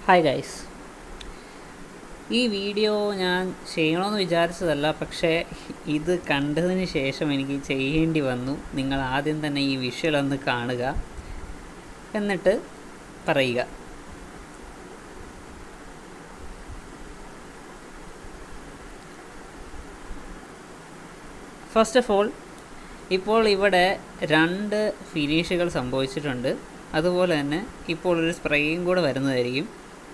hi guys ഈ video ഞാൻ ചെയ്യണമെന്ന് വിചാരിച്ചതല്ല പക്ഷേ ഇത് കണ്ടതിന് ശേഷം എനിക്ക് ചെയ്യേണ്ടി വന്നു നിങ്ങൾ ആദ്യം തന്നെ ഈ വിഷ്വൽ ഒന്ന് കാണുക എന്നിട്ട് പറയുക ഫസ്റ്റ് ഓഫ് ഓൾ ഇപ്പോൾ ഇവിടെ രണ്ട് ഫിനിഷുകൾ സംഭവിച്ചിട്ടുണ്ട് അതുപോലെ തന്നെ ഇപ്പോൾ ഒരു സ്പ്രേയും കൂടെ വരുന്നതായിരിക്കും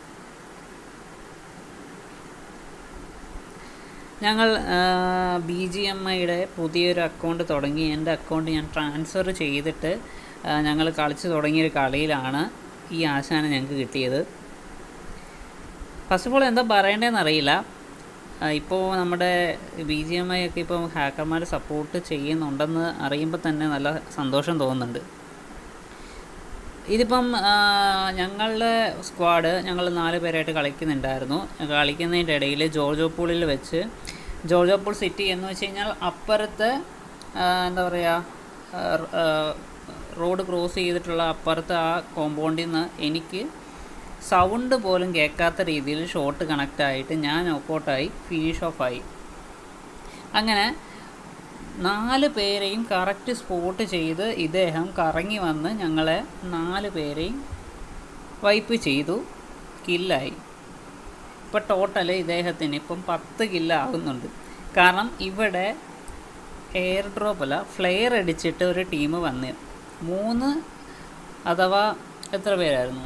ഞങ്ങൾ ബി ജി എം ഐയുടെ പുതിയൊരു അക്കൗണ്ട് തുടങ്ങി എൻ്റെ അക്കൗണ്ട് ഞാൻ ട്രാൻസ്ഫർ ചെയ്തിട്ട് ഞങ്ങൾ കളിച്ച് തുടങ്ങിയൊരു കളിയിലാണ് ഈ ആശാന ഞങ്ങൾക്ക് കിട്ടിയത് ഫസ്റ്റ് ഓഫ് ഓൾ എന്താ പറയേണ്ടതെന്ന് അറിയില്ല ഇപ്പോൾ നമ്മുടെ ബി ജി എം ഐ ഒക്കെ ഇപ്പോൾ ഹാക്കർമാർ സപ്പോർട്ട് ചെയ്യുന്നുണ്ടെന്ന് അറിയുമ്പോൾ തന്നെ നല്ല സന്തോഷം തോന്നുന്നുണ്ട് ഇതിപ്പം ഞങ്ങളുടെ സ്ക്വാഡ് ഞങ്ങൾ നാല് പേരായിട്ട് കളിക്കുന്നുണ്ടായിരുന്നു കളിക്കുന്നതിൻ്റെ ഇടയിൽ ജോർജോ പൂളിൽ വെച്ച് ജോർജോ പൂൾ സിറ്റി എന്ന് വെച്ച് കഴിഞ്ഞാൽ അപ്പുറത്തെ എന്താ പറയുക റോഡ് ക്രോസ് ചെയ്തിട്ടുള്ള അപ്പുറത്തെ ആ കോമ്പൗണ്ടിൽ നിന്ന് എനിക്ക് സൗണ്ട് പോലും കേൾക്കാത്ത രീതിയിൽ ഷോട്ട് കണക്റ്റ് ആയിട്ട് ഞാൻ നോക്കൗട്ടായി ഫിനിഷ് ഓഫ് ആയി അങ്ങനെ നാല് പേരെയും കറക്റ്റ് സ്പോട്ട് ചെയ്ത് ഇദ്ദേഹം കറങ്ങി വന്ന് ഞങ്ങളെ നാല് പേരെയും വൈപ്പ് ചെയ്തു കില്ലായി ഇപ്പോൾ ടോട്ടൽ ഇദ്ദേഹത്തിന് ഇപ്പം പത്ത് കില്ലാകുന്നുണ്ട് കാരണം ഇവിടെ എയർ ഡ്രോപ്പ് അല്ല ഫ്ലെയർ അടിച്ചിട്ട് ഒരു ടീം വന്ന് മൂന്ന് അഥവാ എത്ര പേരായിരുന്നു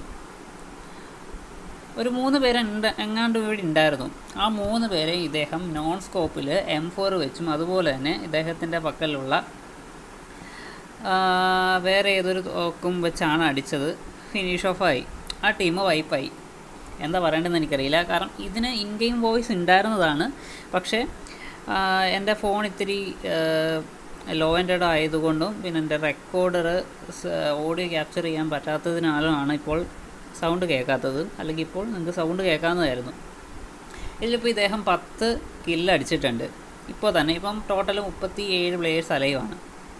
ഒരു മൂന്ന് പേര് എങ്ങാണ്ട് ഇവിടെ ഉണ്ടായിരുന്നു ആ മൂന്ന് പേരെ ഇദ്ദേഹം നോൺ സ്കോപ്പിൽ എം ഫോർ വെച്ചും അതുപോലെ തന്നെ ഇദ്ദേഹത്തിൻ്റെ പക്കലുള്ള വേറെ ഏതൊരു തോക്കും വെച്ചാണ് അടിച്ചത് ഫിനിഷ് ഓഫായി ആ ടീം വൈപ്പായി എന്താ പറയേണ്ടതെന്ന് എനിക്കറിയില്ല കാരണം ഇതിന് ഇൻ ഗെയിം വോയിസ് ഉണ്ടായിരുന്നതാണ് പക്ഷേ എൻ്റെ ഫോൺ ഇത്തിരി ലോ ആൻഡഡ് ആയതുകൊണ്ടും പിന്നെ എൻ്റെ റെക്കോർഡർ ഓഡിയോ ക്യാപ്ചർ ചെയ്യാൻ പറ്റാത്തതിനാലുമാണ് ഇപ്പോൾ സൗണ്ട് കേൾക്കാത്തത് അല്ലെങ്കിൽ ഇപ്പോൾ നിങ്ങൾക്ക് സൗണ്ട് കേൾക്കാവുന്നതായിരുന്നു ഇതിലിപ്പോൾ ഇദ്ദേഹം പത്ത് കില്ല് അടിച്ചിട്ടുണ്ട് ഇപ്പോൾ തന്നെ ഇപ്പം ടോട്ടൽ മുപ്പത്തി ഏഴ് പ്ലേയേഴ്സ് അലയുവാണ്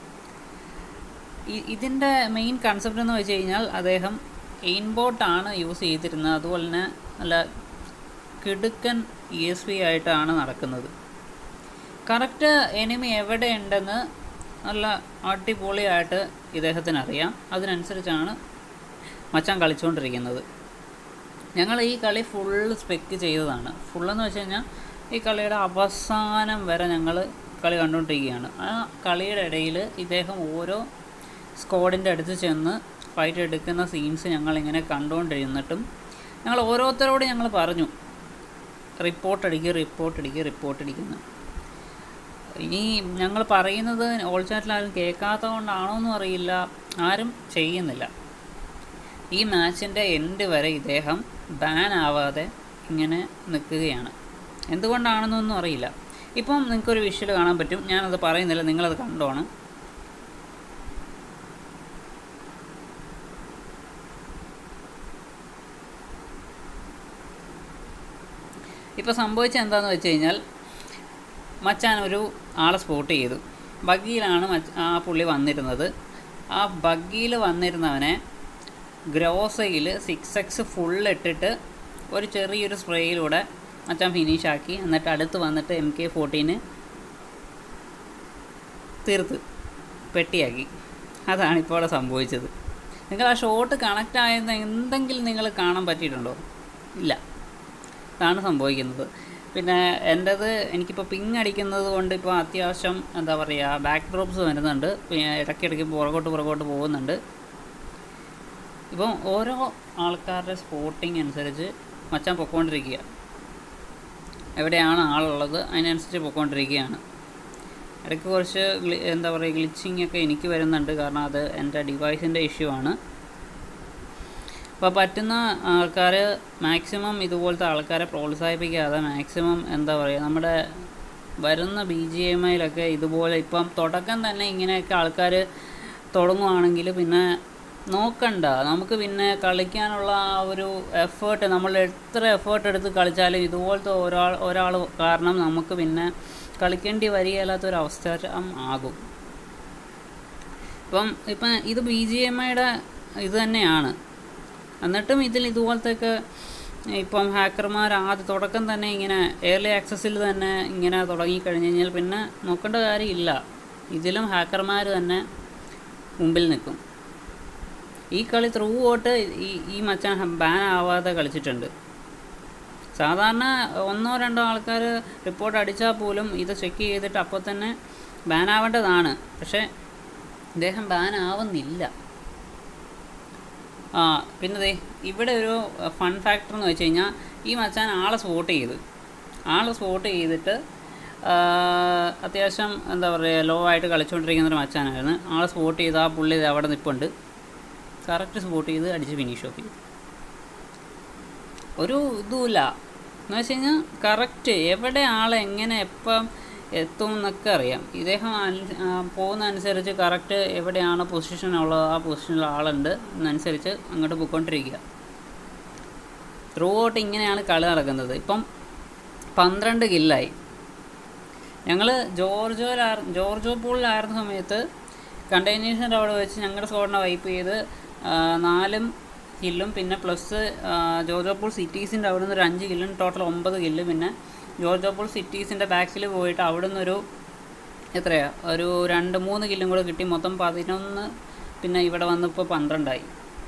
ഇതിൻ്റെ മെയിൻ കൺസെപ്റ്റ് എന്ന് വെച്ച് കഴിഞ്ഞാൽ അദ്ദേഹം എയിൻബോട്ടാണ് യൂസ് ചെയ്തിരുന്നത് അതുപോലെ തന്നെ നല്ല കിടുക്കൻ ഇ എസ് പി ആയിട്ടാണ് നടക്കുന്നത് കറക്റ്റ് എനിമി എവിടെ ഉണ്ടെന്ന് നല്ല അടിപൊളിയായിട്ട് ഇദ്ദേഹത്തിന് അറിയാം അതിനനുസരിച്ചാണ് മച്ചാൻ കളിച്ചുകൊണ്ടിരിക്കുന്നത് ഞങ്ങൾ ഈ കളി ഫുള്ള് സ്പെക്ക് ചെയ്തതാണ് ഫുള്ളെന്ന് വെച്ച് കഴിഞ്ഞാൽ ഈ കളിയുടെ അവസാനം വരെ ഞങ്ങൾ കളി കണ്ടുകൊണ്ടിരിക്കുകയാണ് ആ കളിയുടെ ഇടയിൽ ഇദ്ദേഹം ഓരോ സ്ക്വാഡിൻ്റെ അടുത്ത് ചെന്ന് ഫൈറ്റ് എടുക്കുന്ന സീൻസ് ഞങ്ങളിങ്ങനെ കണ്ടുകൊണ്ടിരുന്നിട്ടും ഞങ്ങൾ ഓരോരുത്തരോട് ഞങ്ങൾ പറഞ്ഞു റിപ്പോർട്ട് അടിക്കുക റിപ്പോർട്ട് അടിക്കുക റിപ്പോർട്ട് അടിക്കുന്നു ഇനി ഞങ്ങൾ പറയുന്നത് ഓൾ ചാറ്റിൽ ആരും കേൾക്കാത്തത് കൊണ്ടാണോ എന്നും അറിയില്ല ആരും ചെയ്യുന്നില്ല ഈ മാച്ചിൻ്റെ എൻഡ് വരെ ഇദ്ദേഹം ബാൻ ആവാതെ ഇങ്ങനെ നിൽക്കുകയാണ് എന്തുകൊണ്ടാണെന്നൊന്നും അറിയില്ല ഇപ്പം നിങ്ങൾക്കൊരു വിഷ്വൽ കാണാൻ പറ്റും ഞാനത് പറയുന്നില്ല നിങ്ങളത് കണ്ടോണം ഇപ്പോൾ സംഭവിച്ചത് എന്താണെന്ന് വെച്ച് കഴിഞ്ഞാൽ മച്ചാൻ ഒരു ആളെ സ്പോട്ട് ചെയ്തു ബഗ്ഗിയിലാണ് മച്ച ആ പുള്ളി വന്നിരുന്നത് ആ ബഗ്ഗിയിൽ വന്നിരുന്നവനെ ഗ്രോസയിൽ സിക്സ് എക്സ് ഫുൾ ഇട്ടിട്ട് ഒരു ചെറിയൊരു സ്പ്രേയിലൂടെ അച്ഛൻ ഫിനിഷ് ആക്കി എന്നിട്ട് അടുത്ത് വന്നിട്ട് എം കെ ഫോർട്ടീന് തീർത്ത് പെട്ടിയാക്കി അതാണ് ഇപ്പോൾ അവിടെ സംഭവിച്ചത് നിങ്ങൾ ആ ഷോട്ട് കണക്റ്റ് ആയെന്ന് എന്തെങ്കിലും നിങ്ങൾ കാണാൻ പറ്റിയിട്ടുണ്ടോ ഇല്ല ഇതാണ് സംഭവിക്കുന്നത് പിന്നെ എൻ്റേത് എനിക്കിപ്പോൾ പിങ് അടിക്കുന്നത് കൊണ്ട് ഇപ്പോൾ അത്യാവശ്യം എന്താ പറയുക ബാക്ക് ഡ്രോപ്സ് വരുന്നുണ്ട് ഇടയ്ക്കിടയ്ക്ക് പുറകോട്ട് പുറകോട്ട് പോകുന്നുണ്ട് ഇപ്പം ഓരോ ആൾക്കാരുടെ സ്പോട്ടിങ് അനുസരിച്ച് മച്ചാൻ പൊക്കോണ്ടിരിക്കുക എവിടെയാണ് ആളുള്ളത് അതിനനുസരിച്ച് പൊക്കോണ്ടിരിക്കുകയാണ് ഇടയ്ക്ക് കുറച്ച് എന്താ പറയുക ഗ്ലിച്ചിങ് ഒക്കെ എനിക്ക് വരുന്നുണ്ട് കാരണം അത് എൻ്റെ ഡിവൈസിൻ്റെ ഇഷ്യൂ ആണ് അപ്പോൾ പറ്റുന്ന ആൾക്കാർ മാക്സിമം ഇതുപോലത്തെ ആൾക്കാരെ പ്രോത്സാഹിപ്പിക്കാതെ മാക്സിമം എന്താ പറയുക നമ്മുടെ വരുന്ന ബി ജി എം ഐയിലൊക്കെ ഇതുപോലെ ഇപ്പം തുടക്കം തന്നെ ഇങ്ങനെയൊക്കെ ആൾക്കാർ തുടങ്ങുവാണെങ്കിൽ പിന്നെ നോക്കണ്ട നമുക്ക് പിന്നെ കളിക്കാനുള്ള ആ ഒരു എഫേർട്ട് നമ്മൾ എത്ര എഫേർട്ട് എടുത്ത് കളിച്ചാലും ഇതുപോലത്തെ ഒരാൾ ഒരാൾ കാരണം നമുക്ക് പിന്നെ കളിക്കേണ്ടി വരികയില്ലാത്തൊരു അവസ്ഥ ആകും ഇപ്പം ഇപ്പം ഇത് ബി ജി എം ഐയുടെ ഇത് തന്നെയാണ് എന്നിട്ടും ഇതിൽ ഇതുപോലത്തെയൊക്കെ ഇപ്പം ഹാക്കർമാർ ആദ്യ തുടക്കം തന്നെ ഇങ്ങനെ എയർലി ആക്സസിൽ തന്നെ ഇങ്ങനെ തുടങ്ങിക്കഴിഞ്ഞ് കഴിഞ്ഞാൽ പിന്നെ നോക്കേണ്ട കാര്യമില്ല ഇതിലും ഹാക്കർമാർ തന്നെ മുമ്പിൽ നിൽക്കും ഈ കളി ത്രൂ ഔട്ട് ഈ ഈ മച്ചാൻ ബാൻ ആവാതെ കളിച്ചിട്ടുണ്ട് സാധാരണ ഒന്നോ രണ്ടോ ആൾക്കാർ റിപ്പോർട്ട് അടിച്ചാൽ പോലും ഇത് ചെക്ക് ചെയ്തിട്ട് അപ്പോൾ തന്നെ ബാൻ ആവേണ്ടതാണ് പക്ഷേ ഇദ്ദേഹം ബാൻ ആവുന്നില്ല ആ പിന്നെ ദേ ഇവിടെ ഒരു ഫൺ ഫാക്ടർ എന്ന് വെച്ച് കഴിഞ്ഞാൽ ഈ മച്ചാൻ ആളെ സ്പോട്ട് ചെയ്ത് ആളെ സ്പോട്ട് ചെയ്തിട്ട് ആ, അത്യാവശ്യം എന്താ പറയുക ലോ ആയിട്ട് കളിച്ചുകൊണ്ടിരിക്കുന്ന ഒരു മച്ചാനായിരുന്നു ആളെ സ്പോട്ട് ചെയ്ത് ആ പുള്ളി ദേ അവിടെ നിൽപ്പുണ്ട് കറക്റ്റ് സ്പോട്ട് ചെയ്ത് അടിച്ച് ഫിനിഷ് ഓഫ് ചെയ്തു ഒരു ഇതുമില്ല എന്ന് വെച്ച് കഴിഞ്ഞാൽ കറക്റ്റ് എവിടെ ആളെ എങ്ങനെ എപ്പം എത്തും എന്നൊക്കെ അറിയാം ഇദ്ദേഹം അൻ- ആ, പോകുന്ന അനുസരിച്ച് കറക്റ്റ് എവിടെയാണ് പൊസിഷൻ ഉള്ളത് ആ പൊസിഷനിൽ ആളുണ്ട് എന്നനുസരിച്ച് അങ്ങോട്ട് പോയിക്കൊണ്ടിരിക്കുക ത്രൂ ഔട്ട് ഇങ്ങനെയാണ് കളി നടക്കുന്നത് ഇപ്പം പന്ത്രണ്ട് കില്ലായി ഞങ്ങൾ ജോർജോയിലാർ ജോർജോ പൂളിലായിരുന്ന സമയത്ത് കണ്ടെയ്നേഴ്സിൻ്റെ അവിടെ വെച്ച് ഞങ്ങളുടെ സ്കോഡിനെ വൈപ്പ് ചെയ്ത് ആ, നാലും കില്ലും പിന്നെ പ്ലസ് ജോർജോ പൂൾ സിറ്റീസിൻ്റെ അവിടെ നിന്ന് ഒരു അഞ്ച് കില്ലും ടോട്ടൽ ഒമ്പത് കില്ല് പിന്നെ ജോർജോ പൂൾ സിറ്റീസിൻ്റെ ബാക്കിൽ പോയിട്ട് അവിടെ നിന്നൊരു എത്രയാ ഒരു രണ്ട് മൂന്ന് കില്ലും കൂടെ കിട്ടി മൊത്തം പതിനൊന്ന് പിന്നെ ഇവിടെ വന്നിപ്പോൾ പന്ത്രണ്ടായി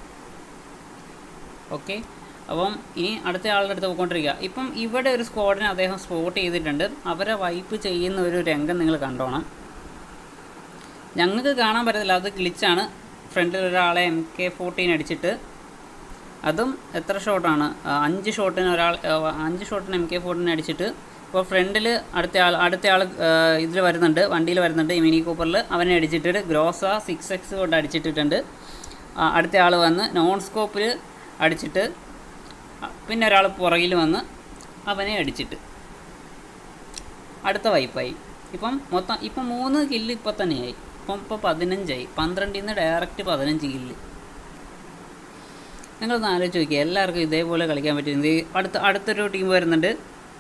ഓക്കെ അപ്പം ഇനി അടുത്ത ആളുടെ അടുത്ത് പോയിക്കൊണ്ടിരിക്കുക ഇപ്പം ഇവിടെ ഒരു സ്ക്വാഡിനെ അദ്ദേഹം സ്പോട്ട് ചെയ്തിട്ടുണ്ട് അവരെ വൈപ്പ് ചെയ്യുന്ന ഒരു രംഗം നിങ്ങൾ കണ്ടോണം ഞങ്ങൾക്ക് കാണാൻ പറ്റത്തില്ല അത് ഗ്ലിച്ചാണ് ഫ്രണ്ടിൽ ഒരാളെ എം കെ ഫോർട്ടീൻ അടിച്ചിട്ട് അതും എത്ര ഷോട്ടാണ് ആ, അഞ്ച് ഷോട്ടിന് ഒരാൾ ആ, അഞ്ച് ഷോട്ടിന് എം കെ ഫോർട്ടീൻ അടിച്ചിട്ട് ഇപ്പോൾ ഫ്രണ്ടിൽ അടുത്ത ആൾ അടുത്ത ആൾ ഇതിൽ വരുന്നുണ്ട് വണ്ടിയിൽ വരുന്നുണ്ട് ഈ മിനി കൂപ്പറിൽ അവനെ അടിച്ചിട്ട് ഗ്രോസ സിക്സ് എക്സ് കൊണ്ട് അടിച്ചിട്ടിട്ടുണ്ട് ആ, അടുത്ത ആൾ വന്ന് നോൺ സ്കോപ്പിൽ അടിച്ചിട്ട് ആ, പിന്നെ ഒരാൾ പുറകിൽ വന്ന് അവനെ അടിച്ചിട്ട് അടുത്ത വൈപ്പായി ഇപ്പം മൊത്തം ഇപ്പം മൂന്ന് കില്ല് ഇപ്പം തന്നെയായി ഇപ്പം ഇപ്പോൾ പതിനഞ്ചായി പന്ത്രണ്ടിൽ നിന്ന് ഡയറക്റ്റ് പതിനഞ്ച് കില്ല് നിങ്ങളൊന്ന് ആലോചിച്ച് നോക്കിയാൽ എല്ലാവർക്കും ഇതേപോലെ കളിക്കാൻ പറ്റും ഇത് അടുത്ത അടുത്തൊരു ടീം വരുന്നുണ്ട്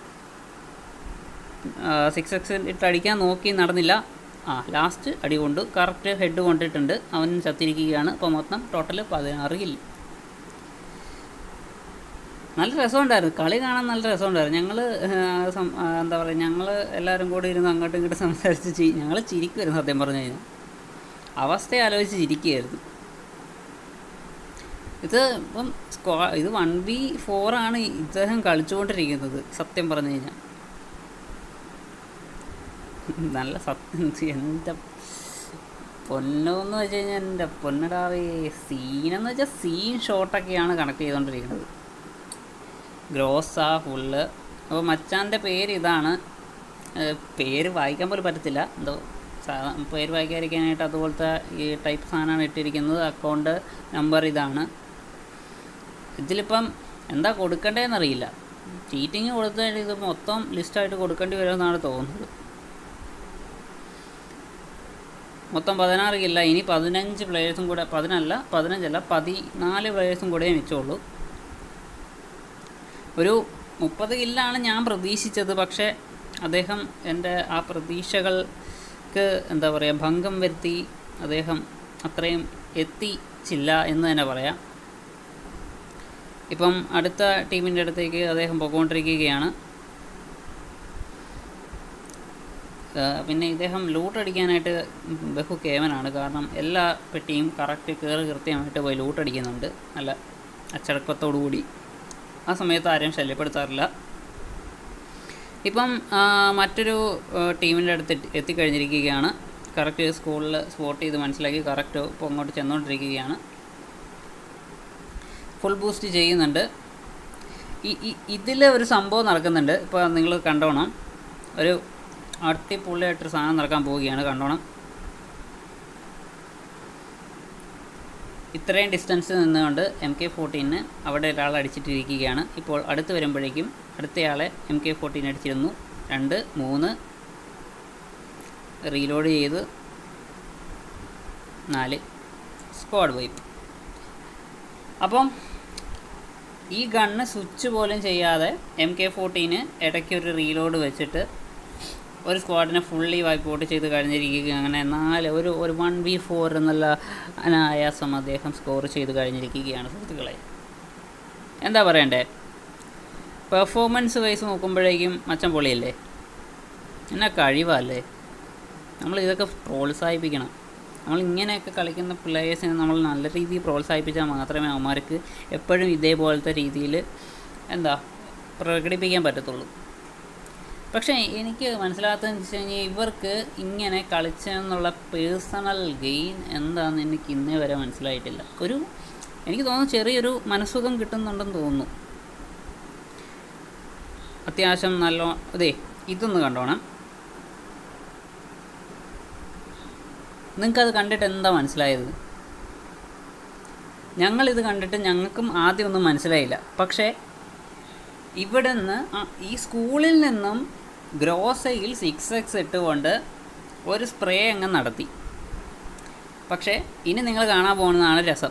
സിക്സ് എക്സ് ഇട്ട് അടിക്കാൻ നോക്കി നടന്നില്ല ആ ലാസ്റ്റ് അടി കൊണ്ട് കറക്റ്റ് ഹെഡ് കൊണ്ടിട്ടുണ്ട് അവൻ ചത്തിരിക്കുകയാണ് അപ്പോൾ മൊത്തം ടോട്ടൽ പതിനാറ് കില്ല് നല്ല രസമുണ്ടായിരുന്നു കളി കാണാൻ നല്ല രസമുണ്ടായിരുന്നു ഞങ്ങൾ എന്താ പറയുക ഞങ്ങൾ എല്ലാവരും കൂടി ഇരുന്ന് അങ്ങോട്ടും ഇങ്ങോട്ടും സംസാരിച്ച് ചി ഞങ്ങൾ ചിരിക്കുമായിരുന്നു സത്യം പറഞ്ഞു കഴിഞ്ഞാൽ അവസ്ഥ ആലോചിച്ച് ചിരിക്കുകയായിരുന്നു ഇത് ഇപ്പം സ്ക്വാ ഇത് വൺ ബി ഫോറാണ് ഇദ്ദേഹം കളിച്ചുകൊണ്ടിരിക്കുന്നത് സത്യം പറഞ്ഞു കഴിഞ്ഞാൽ നല്ല സത്യം എൻ്റെ പൊന്നെന്ന് വെച്ച് കഴിഞ്ഞാൽ എൻ്റെ പൊന്നടാവേ സീനെന്ന് വെച്ചാൽ സീൻ ഷോട്ടൊക്കെയാണ് കണക്ട് ചെയ്തുകൊണ്ടിരിക്കുന്നത് ഗ്രോസ ഫുള്ള് അപ്പോൾ മച്ചാൻ്റെ പേര് ഇതാണ് ഏഹ് പേര് വായിക്കാൻ പോലും പറ്റത്തില്ല എന്തോ സാ- പേര് വായിക്കാതിരിക്കാനായിട്ട് അതുപോലത്തെ ഈ ടൈപ്പ് സാധനമാണ് ഇട്ടിരിക്കുന്നത് അക്കൗണ്ട് നമ്പർ ഇതാണ് ഇതിലിപ്പം എന്താ കൊടുക്കേണ്ടതെന്നറിയില്ല ചീറ്റിങ് കൊടുത്തു കഴിഞ്ഞാൽ ഇത് മൊത്തം ലിസ്റ്റായിട്ട് കൊടുക്കേണ്ടി വരുമെന്നാണ് തോന്നുന്നത് മൊത്തം പതിനാറ് കില്ല ഇനി പതിനഞ്ച് പ്ലേയേഴ്സും കൂടെ പതിനല്ല പതിനഞ്ചല്ല പതിനാല് പ്ലേയേഴ്സും കൂടെ വെച്ചുള്ളൂ ഒരു മുപ്പത് കില്ലാണ് ഞാൻ പ്രതീക്ഷിച്ചത് പക്ഷേ അദ്ദേഹം എൻ്റെ ആ പ്രതീക്ഷകൾക്ക് എന്താ പറയുക ഭംഗം വരുത്തി അദ്ദേഹം അത്രയും എത്തിച്ചില്ല എന്ന് തന്നെ പറയാം ഇപ്പം അടുത്ത ടീമിൻ്റെ അടുത്തേക്ക് അദ്ദേഹം പോയിക്കൊണ്ടിരിക്കുകയാണ് ആ, പിന്നെ ഇദ്ദേഹം ലൂട്ട് അടിക്കാനായിട്ട് ബഹു കേവനാണ് കാരണം എല്ലാ പെട്ടിയും കറക്റ്റ് കയറി കൃത്യമായിട്ട് പോയി ലൂട്ട് അടിക്കുന്നുണ്ട് നല്ല അച്ചടക്കത്തോടു കൂടി ആ സമയത്ത് ആരെയും ശല്യപ്പെടുത്താറില്ല ഇപ്പം ആ, മറ്റൊരു ടീമിൻ്റെ അടുത്ത് എത്തി- എത്തിക്കഴിഞ്ഞിരിക്കുകയാണ് കറക്റ്റ് സ്കൂളിൽ സ്പോട്ട് ചെയ്ത് മനസ്സിലാക്കി കറക്റ്റ് ഇപ്പോൾ അങ്ങോട്ട് ചെന്നുകൊണ്ടിരിക്കുകയാണ് ഫുൾ ബൂസ്റ്റ് ചെയ്യുന്നുണ്ട് ഈ ഇതിൽ ഒരു സംഭവം നടക്കുന്നുണ്ട് ഇപ്പോൾ നിങ്ങൾ കണ്ടോണം ഒരു അടിപൊളിയായിട്ടൊരു സാധനം നടക്കാൻ പോവുകയാണ് കണ്ടോണം ഇത്രയും ഡിസ്റ്റൻസ് നിന്നുകൊണ്ട് എം കെ ഫോർട്ടീന് അവിടെ ഒരാൾ അടിച്ചിട്ടിരിക്കുകയാണ് ഇപ്പോൾ അടുത്ത് വരുമ്പോഴേക്കും അടുത്തയാളെ എം കെ ഫോർട്ടീൻ അടിച്ചിരുന്നു രണ്ട് മൂന്ന് റീലോഡ് ചെയ്ത് നാല് സ്ക്വാഡ് വൈപ്പ് അപ്പം ഈ ഗണ്ണ് സ്വിച്ച് പോലും ചെയ്യാതെ എം കെ ഫോർട്ടീന് ഇടയ്ക്ക് ഒരു റീലോഡ് വെച്ചിട്ട് ഒരു സ്ക്വാഡിനെ ഫുള്ളി വൈപ്പ് ഔട്ട് ചെയ്ത് കഴിഞ്ഞിരിക്കുക അങ്ങനെ നാല് ഒരു ഒരു വൺ വി ഫോർ എന്നുള്ള അനായാസം അദ്ദേഹം സ്കോർ ചെയ്ത് കഴിഞ്ഞിരിക്കുകയാണ് സുഹൃത്തുക്കളെ എന്താ പറയണ്ടേ പെർഫോമൻസ് വൈസ് നോക്കുമ്പോഴേക്കും മച്ചൻ പൊളിയല്ലേ എന്നാ കഴിവല്ലേ നമ്മൾ ഇതൊക്കെ പ്രോത്സാഹിപ്പിക്കണം നമ്മൾ ഇങ്ങനെയൊക്കെ കളിക്കുന്ന പ്ലേയേഴ്സിനെ നമ്മൾ നല്ല രീതിയിൽ പ്രോത്സാഹിപ്പിച്ചാൽ മാത്രമേ അവന്മാർക്ക് എപ്പോഴും ഇതേപോലത്തെ രീതിയിൽ എന്താ പ്രകടിപ്പിക്കാൻ പറ്റത്തുള്ളൂ പക്ഷേ എനിക്ക് മനസ്സിലാകാത്തതെന്ന് വെച്ച് കഴിഞ്ഞാൽ ഇവർക്ക് ഇങ്ങനെ കളിച്ചെന്നുള്ള പേഴ്സണൽ ഗെയിൻ എന്താണെന്ന് എനിക്ക് ഇന്നേ വരെ മനസ്സിലായിട്ടില്ല ഒരു എനിക്ക് തോന്നുന്നു ചെറിയൊരു മനസ്സുഖം കിട്ടുന്നുണ്ടെന്ന് തോന്നുന്നു അത്യാവശ്യം നല്ല അതെ ഇതൊന്ന് കണ്ടോണം നിങ്ങൾക്കത് കണ്ടിട്ട് എന്താ മനസ്സിലായത് ഞങ്ങളിത് കണ്ടിട്ട് ഞങ്ങൾക്കും ആദ്യമൊന്നും മനസ്സിലായില്ല പക്ഷേ ഇവിടെ നിന്ന് ഈ സ്കൂളിൽ നിന്നും ഗ്രോസയിൽ സിക്സ് എക്സ് ഇട്ടുകൊണ്ട് ഒരു സ്പ്രേ അങ്ങ് നടത്തി പക്ഷേ ഇനി നിങ്ങൾ കാണാൻ പോകുന്നതാണ് രസം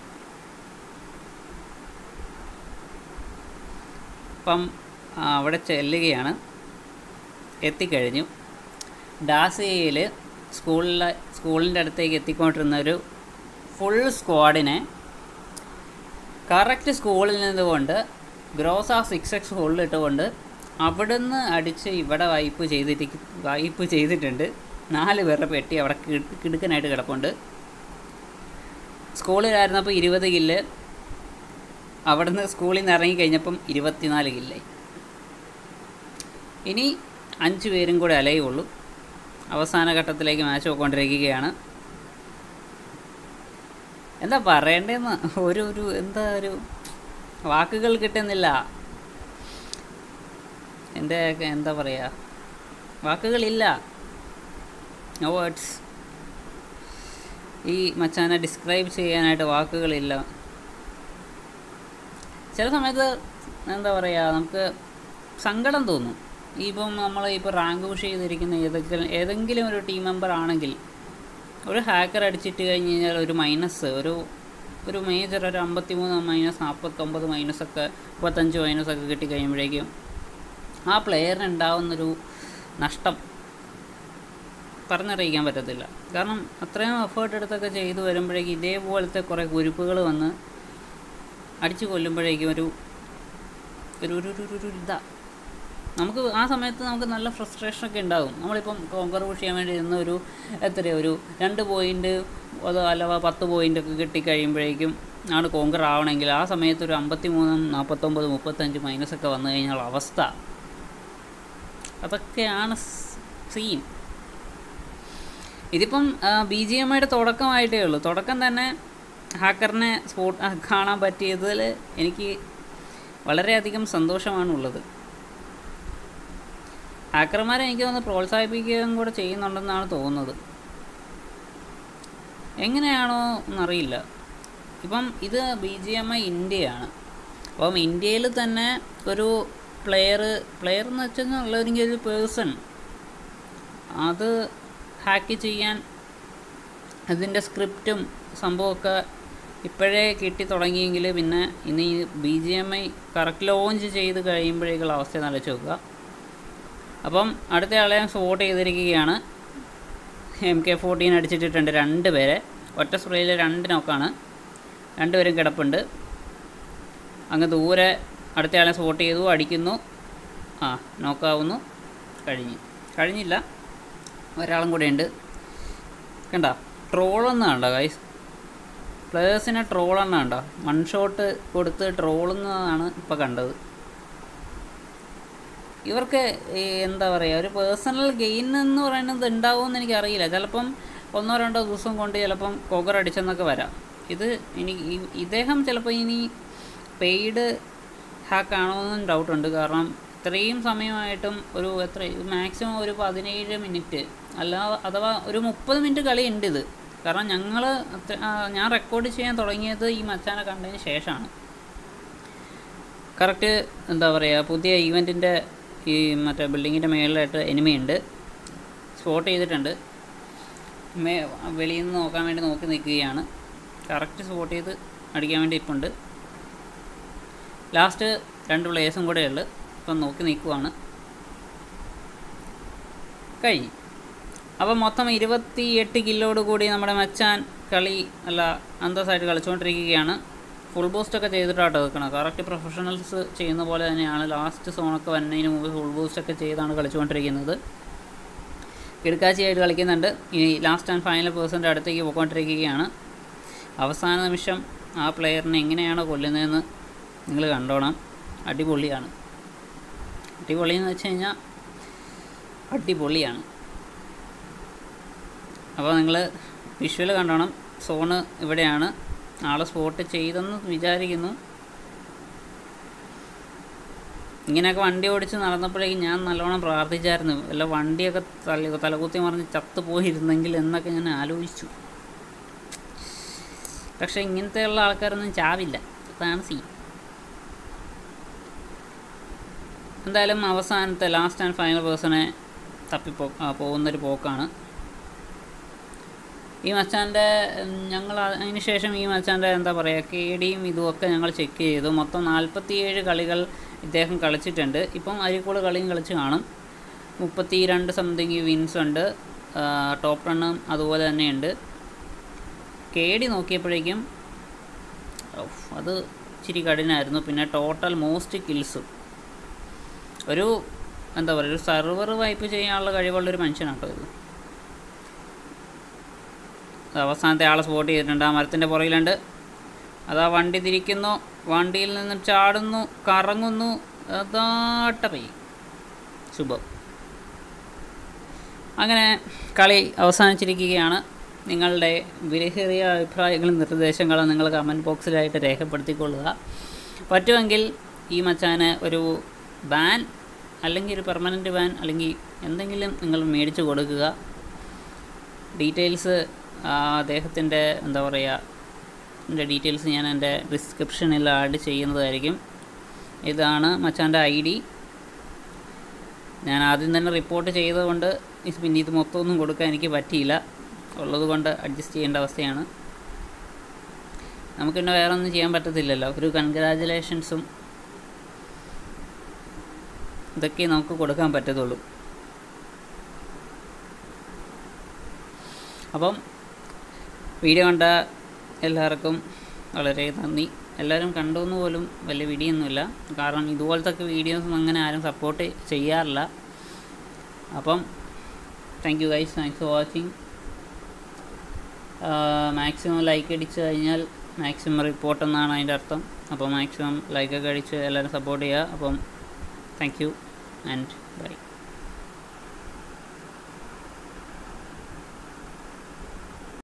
അപ്പം ആ, അവിടെ ചെല്ലുകയാണ് എത്തിക്കഴിഞ്ഞു ഡാസിയയിൽ സ്കൂളിലെ സ്കൂളിൻ്റെ അടുത്തേക്ക് എത്തിക്കൊണ്ടിരുന്ന ഒരു ഫുൾ സ്ക്വാഡിനെ കറക്റ്റ് സ്കൂളിൽ നിന്നുകൊണ്ട് ഗ്രോസ് ആ സിക്സ് എക്സ് ഹോളിലിട്ടുകൊണ്ട് അവിടുന്ന് അടിച്ച് ഇവിടെ വൈപ്പ് ചെയ്തിട്ട് വൈപ്പ് ചെയ്തിട്ടുണ്ട് നാല് പേരുടെ പെട്ടി അവിടെ കിട- കിടുക്കനായിട്ട് കിടപ്പുണ്ട് സ്കൂളിലായിരുന്നപ്പോൾ ഇരുപത് കില്ല് അവിടുന്ന് സ്കൂളിൽ നിന്ന് ഇറങ്ങി കഴിഞ്ഞപ്പം ഇരുപത്തിനാല് കില്ലായി ഇനി അഞ്ച് പേരും കൂടെ അലയുള്ളൂ അവസാന ഘട്ടത്തിലേക്ക് മാച്ച് പോയിക്കൊണ്ടിരിക്കുകയാണ് എന്താ പറയണ്ടേന്ന് ഒരു ഒരു എന്താ ഒരു വാക്കുകൾ കിട്ടുന്നില്ല എൻ്റെ എന്താ പറയുക വാക്കുകളില്ല നോ വേർഡ്സ് ഈ മച്ചാനെ ഡിസ്ക്രൈബ് ചെയ്യാനായിട്ട് വാക്കുകളില്ല ചില സമയത്ത് എന്താ പറയുക നമുക്ക് സങ്കടം തോന്നും ഇപ്പം നമ്മൾ ഇപ്പോൾ റാങ്ക് പുഷ് ചെയ്തിരിക്കുന്ന ഏതെങ്കിലും ഏതെങ്കിലും ഒരു ടീം മെമ്പർ ആണെങ്കിൽ ഒരു ഹാക്കർ അടിച്ചിട്ട് കഴിഞ്ഞ് കഴിഞ്ഞാൽ ഒരു മൈനസ് ഒരു ഒരു മേജർ ഒരു അമ്പത്തി മൂന്ന് മൈനസ് നാൽപ്പത്തൊമ്പത് മൈനസൊക്കെ മുപ്പത്തഞ്ച് മൈനസൊക്കെ കിട്ടി കഴിയുമ്പോഴേക്കും ആ പ്ലെയറിന് ഉണ്ടാവുന്നൊരു നഷ്ടം പറഞ്ഞറിയിക്കാൻ പറ്റത്തില്ല കാരണം അത്രയും എഫേർട്ട് എടുത്തൊക്കെ ചെയ്തു വരുമ്പോഴേക്കും ഇതേപോലത്തെ കുറേ കുരുപ്പുകൾ വന്ന് അടിച്ചു കൊല്ലുമ്പോഴേക്കും ഒരു ഒരു ഒരു ഒരു ഒരു ഇതാ നമുക്ക് ആ സമയത്ത് നമുക്ക് നല്ല ഫ്രസ്ട്രേഷൻ ഒക്കെ ഉണ്ടാകും നമ്മളിപ്പം കോങ്കർ പുഷ് ചെയ്യാൻ വേണ്ടി ഇരുന്ന ഒരു എത്രയോ ഒരു രണ്ട് പോയിൻ്റ് അതോ അല്ലവ പത്ത് പോയിൻ്റ് ഒക്കെ കിട്ടിക്കഴിയുമ്പോഴേക്കും ആണ് കോങ്കർ ആവണമെങ്കിൽ ആ സമയത്ത് ഒരു അമ്പത്തി മൂന്നും നാൽപ്പത്തൊമ്പത് മുപ്പത്തഞ്ച് മൈനസ് ഒക്കെ വന്നു കഴിഞ്ഞാൽ അവസ്ഥ അതൊക്കെയാണ് സീൻ ഇതിപ്പം ബി ജി എം ഐയുടെ തുടക്കമായിട്ടേ ഉള്ളൂ തുടക്കം തന്നെ ഹാക്കറിനെ സ്പോട്ട് കാണാൻ പറ്റിയതിൽ എനിക്ക് വളരെയധികം സന്തോഷമാണുള്ളത് ഹാക്കർമാരെ എനിക്ക് തോന്നുന്നു പ്രോത്സാഹിപ്പിക്കുകയും കൂടെ ചെയ്യുന്നുണ്ടെന്നാണ് തോന്നുന്നത് എങ്ങനെയാണോ എന്നറിയില്ല ഇപ്പം ഇത് ബി ജി എം ഐ ഇന്ത്യയാണ് അപ്പം ഇന്ത്യയിൽ തന്നെ ഒരു പ്ലെയർ പ്ലെയർ എന്ന് വെച്ചാൽ ഉള്ളതെങ്കിൽ ഒരു പേഴ്സൺ അത് ഹാക്ക് ചെയ്യാൻ അതിൻ്റെ സ്ക്രിപ്റ്റും സംഭവമൊക്കെ ഇപ്പോഴേ കിട്ടി തുടങ്ങിയെങ്കിൽ പിന്നെ ഇനി B G M I correct launch ചെയ്ത് കഴിയുമ്പോഴേക്കുള്ള അവസ്ഥ ഒന്ന് ആലോചിച്ച് നോക്കുക അപ്പം അടുത്ത ആളെ ഞാൻ സോട്ട് ചെയ്തിരിക്കുകയാണ് എം കെ ഫോർട്ടീൻ അടിച്ചിട്ടിട്ടുണ്ട് രണ്ട് പേരെ ഒറ്റ സ്പ്രേയിൽ രണ്ട് നോക്കാണ് രണ്ടുപേരും കിടപ്പുണ്ട് അങ്ങ് ദൂരെ അടുത്തയാളെ സ്പോട്ട് ചെയ്തു അടിക്കുന്നു ആ നോക്കാവുന്നു കഴിഞ്ഞു കഴിഞ്ഞില്ല ഒരാളും കൂടെ ഉണ്ട് കണ്ട ട്രോളെന്ന് കണ്ട ഗൈസ് പ്ലേയേഴ്സിനെ ട്രോളെന്ന് കണ്ട വൺ ഷോട്ട് കൊടുത്ത് ട്രോളുന്നതാണ് ഇപ്പോൾ കണ്ടത് ഇവർക്ക് ഈ എന്താ പറയുക ഒരു പേഴ്സണൽ ഗെയിൻ എന്ന് പറയുന്നത് ഉണ്ടാവുമെന്ന് എനിക്കറിയില്ല ചിലപ്പം ഒന്നോ രണ്ടോ ദിവസം കൊണ്ട് ചിലപ്പം കൊകർ അടിച്ചെന്നൊക്കെ വരാം ഇത് ഇനി ഈ- ഇദ്ദേഹം ചിലപ്പോൾ ഇനി പെയ്ഡ് ഹാക്കാണോ എന്നും ഡൗട്ടുണ്ട് കാരണം ഇത്രയും സമയമായിട്ടും ഒരു എത്ര മാക്സിമം ഒരു പതിനേഴ് മിനിറ്റ് അല്ല അഥവാ ഒരു മുപ്പത് മിനിറ്റ് കളി ഉണ്ട് ഇത് കാരണം ഞങ്ങൾ ഞാൻ റെക്കോർഡ് ചെയ്യാൻ തുടങ്ങിയത് ഈ മച്ചാനെ കണ്ടതിന് ശേഷമാണ് കറക്റ്റ് എന്താ പറയുക പുതിയ ഈവൻറ്റിൻ്റെ ഈ മറ്റേ ബിൽഡിങ്ങിൻ്റെ മേളിലായിട്ട് എനിമി ഉണ്ട് സ്പോട്ട് ചെയ്തിട്ടുണ്ട് മേ വെളിയിൽ നിന്ന് നോക്കാൻ വേണ്ടി നോക്കി നിൽക്കുകയാണ് കറക്റ്റ് സ്പോട്ട് ചെയ്ത് അടിക്കാൻ വേണ്ടി ഇപ്പം ഉണ്ട് ലാസ്റ്റ് രണ്ട് പ്ലേയേഴ്സും കൂടെ ഉള്ളു ഇപ്പം നോക്കി നിൽക്കുവാണ് കഴിഞ്ഞു അപ്പം മൊത്തം ഇരുപത്തി എട്ട് കില്ലോട് കൂടി നമ്മുടെ മച്ചാൻ കളി അല്ല അന്തസ്സായിട്ട് കളിച്ചുകൊണ്ടിരിക്കുകയാണ് ഫുൾ ബൂസ്റ്റ് ഒക്കെ ചെയ്തിട്ടാട്ടോ നിൽക്കണം കറക്റ്റ് പ്രൊഫഷണൽസ് ചെയ്യുന്ന പോലെ തന്നെയാണ് ലാസ്റ്റ് സോണൊക്കെ വരുന്നതിന് മുമ്പ് ഫുൾ ബൂസ്റ്റ് ഒക്കെ ചെയ്താണ് കളിച്ചുകൊണ്ടിരിക്കുന്നത് കിടക്കാച്ചിയായിട്ട് കളിക്കുന്നുണ്ട് ഇനി ലാസ്റ്റ് ആൻഡ് ഫൈനൽ പേഴ്സൻ്റെ അടുത്തേക്ക് പോയിക്കൊണ്ടിരിക്കുകയാണ് അവസാന നിമിഷം ആ പ്ലെയറിനെ എങ്ങനെയാണോ കൊല്ലുന്നതെന്ന് നിങ്ങൾ കണ്ടോണം അടിപൊളിയാണ് അടിപൊളി എന്ന് വെച്ച് കഴിഞ്ഞാൽ അടിപൊളിയാണ് അപ്പോൾ നിങ്ങൾ വിഷ്വൽ കണ്ടോണം സോണ് ഇവിടെയാണ് ആളെ സ്പോട്ട് ചെയ്തെന്ന് വിചാരിക്കുന്നു ഇങ്ങനെയൊക്കെ വണ്ടി ഓടിച്ച് നടന്നപ്പോഴേക്കും ഞാൻ നല്ലോണം പ്രാർത്ഥിച്ചായിരുന്നു വല്ല വണ്ടിയൊക്കെ തല തലകുത്തി മറിഞ്ഞ് ചത്തു പോയിരുന്നെങ്കിൽ എന്നൊക്കെ ഞാൻ ആലോചിച്ചു പക്ഷേ ഇങ്ങനത്തെയുള്ള ആൾക്കാരൊന്നും ചാവില്ല അതാണ് സീൻ എന്തായാലും അവസാനത്തെ ലാസ്റ്റ് ആൻഡ് ഫൈനൽ പേഴ്സണെ തപ്പിപ്പോ ആ, പോകുന്നൊരു പോക്കാണ് ഈ മച്ചാൻ്റെ ഞങ്ങൾ അതിന് ശേഷം ഈ മച്ചാൻ്റെ എന്താ പറയുക കേടിയും ഇതുമൊക്കെ ഞങ്ങൾ ചെക്ക് ചെയ്തു മൊത്തം നാൽപ്പത്തിയേഴ് കളികൾ ഇദ്ദേഹം കളിച്ചിട്ടുണ്ട് ഇപ്പം അരിക്കൂട് കളിയും കളിച്ച് കാണും മുപ്പത്തി രണ്ട് സംതിങ് വിൻസ് ഉണ്ട് ടോപ്പ് റണ്ണും അതുപോലെ തന്നെയുണ്ട് കേടി നോക്കിയപ്പോഴേക്കും ഔഫ്, അത് ഇച്ചിരി കഠിനമായിരുന്നു പിന്നെ ടോട്ടൽ മോസ്റ്റ് കിൽസും ഒരു എന്താ പറയുക ഒരു സെർവർ വൈപ്പ് ചെയ്യാനുള്ള കഴിവുള്ളൊരു മനുഷ്യനാട്ടോ ഇത് അവസാനത്തെ ആളെ സ്പോട്ട് ചെയ്തിട്ടുണ്ട് ആ മരത്തിൻ്റെ പുറകിലുണ്ട് അതാ വണ്ടി തിരിക്കുന്നു വണ്ടിയിൽ നിന്ന് ചാടുന്നു കറങ്ങുന്നു അതാട്ട പെയ്യും ശുഭം അങ്ങനെ കളി അവസാനിച്ചിരിക്കുകയാണ് നിങ്ങളുടെ വിലയേറിയ അഭിപ്രായങ്ങളും നിർദ്ദേശങ്ങളും നിങ്ങൾ കമൻറ്റ് ബോക്സിലായിട്ട് രേഖപ്പെടുത്തിക്കൊള്ളുക പറ്റുമെങ്കിൽ ഈ മച്ചാന് ഒരു ബാൻ അല്ലെങ്കിൽ ഒരു പെർമനൻറ്റ് ബാൻ അല്ലെങ്കിൽ എന്തെങ്കിലും നിങ്ങൾ മേടിച്ച് കൊടുക്കുക ഡീറ്റെയിൽസ് അദ്ദേഹത്തിൻ്റെ എന്താ പറയുക എൻ്റെ ഡീറ്റെയിൽസ് ഞാൻ എൻ്റെ ഡിസ്ക്രിപ്ഷനിൽ ആഡ് ചെയ്യുന്നതായിരിക്കും ഇതാണ് മച്ചാൻ്റെ ഐ ഡി ഞാൻ ആദ്യം തന്നെ റിപ്പോർട്ട് ചെയ്തതുകൊണ്ട് ഇത് പിന്നെ ഇത് മൊത്തമൊന്നും കൊടുക്കാൻ എനിക്ക് പറ്റിയില്ല ഉള്ളത് കൊണ്ട് അഡ്ജസ്റ്റ് ചെയ്യേണ്ട അവസ്ഥയാണ് നമുക്ക് പിന്നെ വേറെ ഒന്നും ചെയ്യാൻ പറ്റത്തില്ലല്ലോ ഒരു കൺഗ്രാജുലേഷൻസും ഇതൊക്കെ നമുക്ക് കൊടുക്കാൻ പറ്റത്തുള്ളൂ അപ്പം വീഡിയോ കണ്ട എല്ലാവർക്കും വളരെ നന്ദി എല്ലാവരും കണ്ടുവെന്ന് പോലും വലിയ വീഡിയൊന്നുമില്ല കാരണം ഇതുപോലത്തെ വീഡിയോസ് അങ്ങനെ ആരും സപ്പോർട്ട് ചെയ്യാറില്ല അപ്പം thank you guys thanks for watching maximum like അടിച്ച് കഴിഞ്ഞാൽ മാക്സിമം റിപ്പോർട്ട് എന്നാണ് അതിൻ്റെ അർത്ഥം അപ്പോൾ മാക്സിമം ലൈക്കൊക്കെ അടിച്ച് എല്ലാവരും സപ്പോർട്ട് ചെയ്യുക അപ്പം താങ്ക് യു ആൻഡ് ബൈ